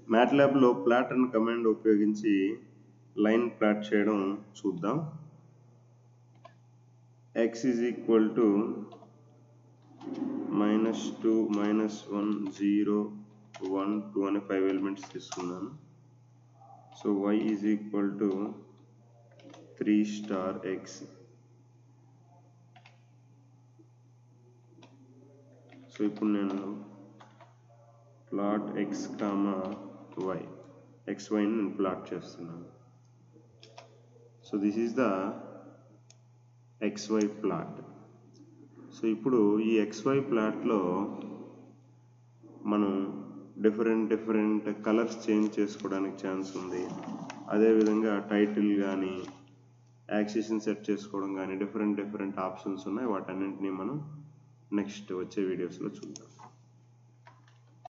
మ్యాట్లాబ్లో plot and command ఉపయోగించి line plot చేయడం చూద్దాం x is equal to minus two minus one zero one two అనే five elements తీసుకున్నాను so y is equal to three star x so ఇప్పుడు నేను plot x comma y x వైని నేను plot చేస్తున్నాను so this is the x y plot so ఇప్పుడు ఈ x y ప్లాట్లో మనం డిఫరెంట్ డిఫరెంట్ కలర్స్ చేంజ్ చేసుకోవడానికి ఛాన్స్ ఉంది అదేవిధంగా టైటిల్ కానీ యాక్సిస్ని సెట్ చేసుకోవడం కానీ డిఫరెంట్ డిఫరెంట్ ఆప్షన్స్ ఉన్నాయి వాటన్నింటినీ మనం నెక్స్ట్ వచ్చే వీడియోస్లో చూద్దాం